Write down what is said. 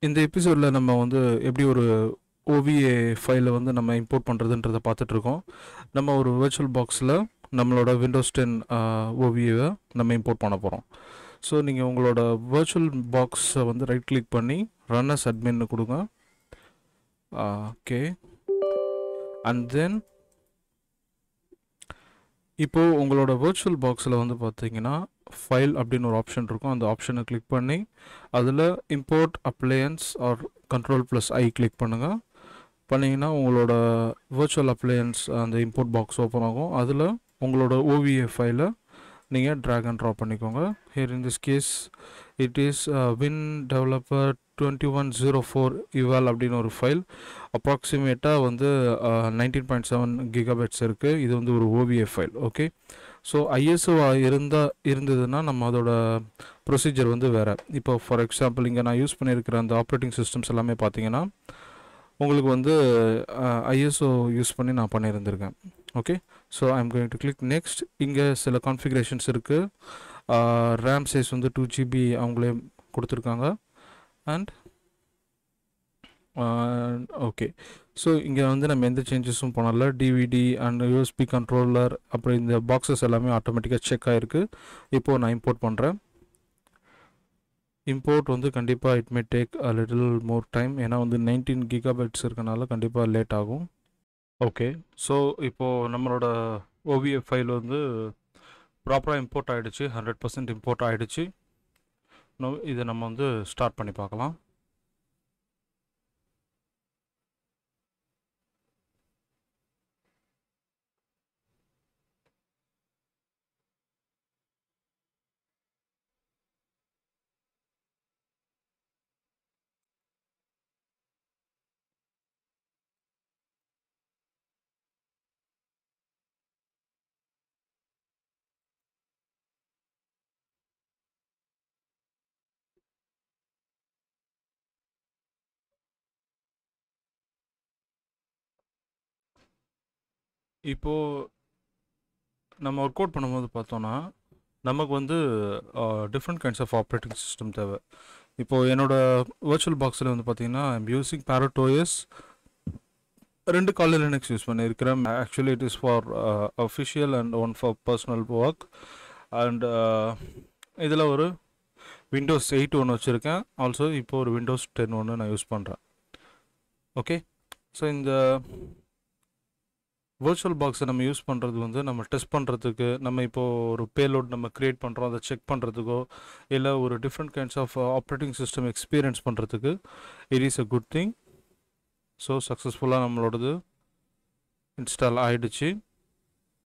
இந்த எபிசோடில் நம்ம வந்து எப்படி ஒரு ஓவிஏ ஃபைலை வந்து நம்ம இம்போர்ட் பண்ணுறதுன்றதை பார்த்துட்ருக்கோம் நம்ம ஒரு virtual பாக்ஸில் நம்மளோட விண்டோஸ் டென் ஓவியை நம்ம இம்போர்ட் பண்ண போகிறோம் ஸோ நீங்கள் உங்களோட virtual பாக்ஸை வந்து ரைட் கிளிக் பண்ணி ரன் அஸ் அட்மின்னு கொடுங்க ஓகே அண்ட் தென் இப்போது உங்களோட virtual பாக்ஸில் வந்து பார்த்தீங்கன்னா ஃபைல் அப்படின்னு ஒரு ஆப்ஷன் இருக்கும் அந்த ஆப்ஷனை கிளிக் பண்ணி அதில் import appliance or control plus I click பண்ணுங்கள் பண்ணிங்கன்னா உங்களோட virtual அப்ளையன்ஸ் அந்த இம்போர்ட் பாக்ஸ் ஓப்பன் ஆகும் அதில் உங்களோட ஓவிஏ ஃபைலை நீங்கள் ட்ராக் அண்ட் ட்ரா பண்ணிக்கோங்க here in this case it is win developer twenty one zero four eval அப்படின்னு ஒரு ஃபைல் அப்ராக்சிமேட்டாக வந்து நைன்டீன் பாயிண்ட் செவன் கிகாபைட்ஸ் இருக்குது இது வந்து ஒரு OVA file okay so ISO இருந்தால் இருந்ததுன்னா நம்ம அதோட ப்ரொசீஜர் வந்து வேறு இப்போ ஃபார் எக்ஸாம்பிள் இங்கே நான் யூஸ் பண்ணியிருக்கிற அந்த ஆப்ரேட்டிங் சிஸ்டம்ஸ் எல்லாமே பார்த்தீங்கன்னா உங்களுக்கு வந்து ஐஎஸ்ஓ யூஸ் பண்ணி நான் பண்ணியிருந்திருக்கேன் okay so I'm going to click next இங்கே சில கான்ஃபிகரேஷன்ஸ் இருக்குது ரேம் சைஸ் வந்து டூ ஜிபி அவங்களே கொடுத்துருக்காங்க அண்ட் ஓகே ஸோ இங்கே வந்து நம்ம எந்த சேஞ்சஸும் பண்ணல டிவிடி அண்ட் யூஎஸ்பி கண்ட்ரோலர் அப்புறம் இந்த பாக்ஸஸ் எல்லாமே ஆட்டோமேட்டிக்காக செக் ஆகிருக்கு இப்போது நான் இம்போர்ட் பண்ணுறேன் இம்போர்ட் வந்து கண்டிப்பாக it may take a little more time ஏன்னா வந்து நைன்டீன் கிகாபைட்ஸ் இருக்கனால கண்டிப்பாக லேட் ஆகும் ஓகே ஸோ இப்போது நம்மளோட ஓவிய ஃபைல் வந்து ப்ராப்பராக இம்போர்ட் ஆகிடுச்சு ஹண்ட்ரட் பர்சன்ட் இம்போர்ட் ஆகிடுச்சு இன்னும் இதை நம்ம வந்து ஸ்டார்ட் பண்ணி பார்க்கலாம் இப்போது நம்ம ஒர்க் அவுட் பண்ணும்போது பார்த்தோன்னா நமக்கு வந்து different kinds of operating system தேவை இப்போது என்னோட virtual பாக்ஸில் வந்து பார்த்தீங்கன்னா ஐம் யூஸிங் பேரட்டோயஸ் ரெண்டு கால் லினக்ஸ் யூஸ் பண்ணியிருக்கிறேன் actually it is for official and one for personal work and இதில் ஒரு விண்டோஸ் எயிட் ஒன்று வச்சுருக்கேன் ஆல்சோ இப்போ ஒரு விண்டோஸ் டென் ஒன்று நான் யூஸ் பண்ணுறேன் ஓகே ஸோ இந்த virtual பாக்ஸை நம்ம யூஸ் பண்ணுறது வந்து நம்ம டெஸ்ட் பண்ணுறதுக்கு நம்ம இப்போது ஒரு பேலோட் நம்ம க்ரியேட் பண்ணுறோம் அதை செக் பண்ணுறதுக்கோ இல்லை ஒரு different kinds of operating system experience பண்ணுறதுக்கு it is a good thing so சக்ஸஸ்ஃபுல்லாக நம்மளோடது இன்ஸ்டால் ஆகிடுச்சு